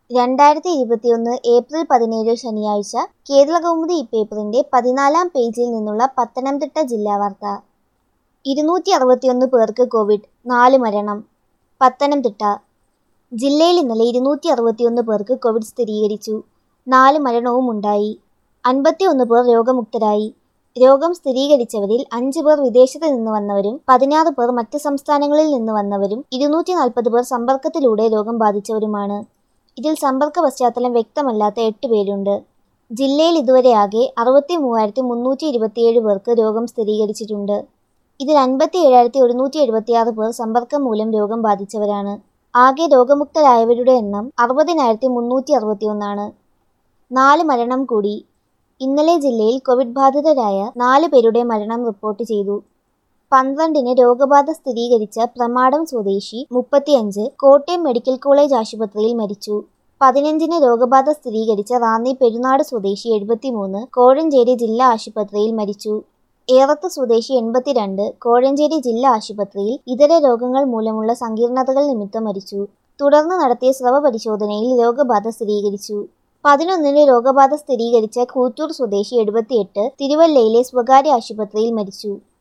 രണ്ടായിരത്തി ഇരുപത്തിയൊന്ന് ഏപ്രിൽ പതിനേഴ് ശനിയാഴ്ച കേരളകൗമുദി ഇപ്പേപ്പറിന്റെ പതിനാലാം പേജിൽ നിന്നുള്ള പത്തനംതിട്ട ജില്ലാ വാർത്ത ഇരുന്നൂറ്റി അറുപത്തിയൊന്ന് പേർക്ക് കോവിഡ് നാല് മരണം പത്തനംതിട്ട ജില്ലയിൽ ഇന്നലെ ഇരുന്നൂറ്റി അറുപത്തിയൊന്ന് പേർക്ക് കോവിഡ് സ്ഥിരീകരിച്ചു നാല് മരണവും ഉണ്ടായി അൻപത്തിയൊന്ന് പേർ രോഗമുക്തരായി രോഗം സ്ഥിരീകരിച്ചവരിൽ അഞ്ച് പേർ വിദേശത്ത് നിന്ന് വന്നവരും പതിനാറ് പേർ മറ്റ് സംസ്ഥാനങ്ങളിൽ നിന്ന് വന്നവരും ഇരുന്നൂറ്റി നാൽപ്പത് പേർ സമ്പർക്കത്തിലൂടെ രോഗം ബാധിച്ചവരുമാണ് ഇതിൽ സമ്പർക്ക പശ്ചാത്തലം വ്യക്തമല്ലാത്ത എട്ട് പേരുണ്ട് ജില്ലയിൽ ഇതുവരെ ആകെ അറുപത്തി മൂവായിരത്തി മുന്നൂറ്റി ഇരുപത്തിയേഴ് പേർക്ക് രോഗം സ്ഥിരീകരിച്ചിട്ടുണ്ട് ഇതിൽ അൻപത്തി ഏഴായിരത്തി ഒരുന്നൂറ്റി എഴുപത്തിയാറ് പേർ സമ്പർക്കം മൂലം രോഗം ബാധിച്ചവരാണ് ആകെ രോഗമുക്തരായവരുടെ എണ്ണം അറുപതിനായിരത്തി മുന്നൂറ്റി അറുപത്തിയൊന്നാണ് നാല് മരണം കൂടി ഇന്നലെ ജില്ലയിൽ കോവിഡ് ബാധിതരായ നാല് പേരുടെ മരണം റിപ്പോർട്ട് ചെയ്തു പന്ത്രണ്ടിന് രോഗബാധ സ്ഥിരീകരിച്ച പ്രമാടം സ്വദേശി മുപ്പത്തിയഞ്ച് കോട്ടയം മെഡിക്കൽ കോളേജ് ആശുപത്രിയിൽ മരിച്ചു പതിനഞ്ചിന് രോഗബാധ സ്ഥിരീകരിച്ച റാന്നി പെരുന്നാട് സ്വദേശി എഴുപത്തിമൂന്ന് കോഴഞ്ചേരി ജില്ലാ ആശുപത്രിയിൽ മരിച്ചു ഏറത്ത് സ്വദേശി എൺപത്തിരണ്ട് കോഴഞ്ചേരി ജില്ലാ ആശുപത്രിയിൽ ഇതര രോഗങ്ങൾ മൂലമുള്ള സങ്കീർണതകൾ നിമിത്തം മരിച്ചു തുടർന്ന് നടത്തിയ സ്രവ പരിശോധനയിൽ രോഗബാധ സ്ഥിരീകരിച്ചു പതിനൊന്നിന് രോഗബാധ സ്ഥിരീകരിച്ച കൂറ്റൂർ സ്വദേശി എഴുപത്തിയെട്ട് തിരുവല്ലയിലെ സ്വകാര്യ ആശുപത്രിയിൽ മരിച്ചു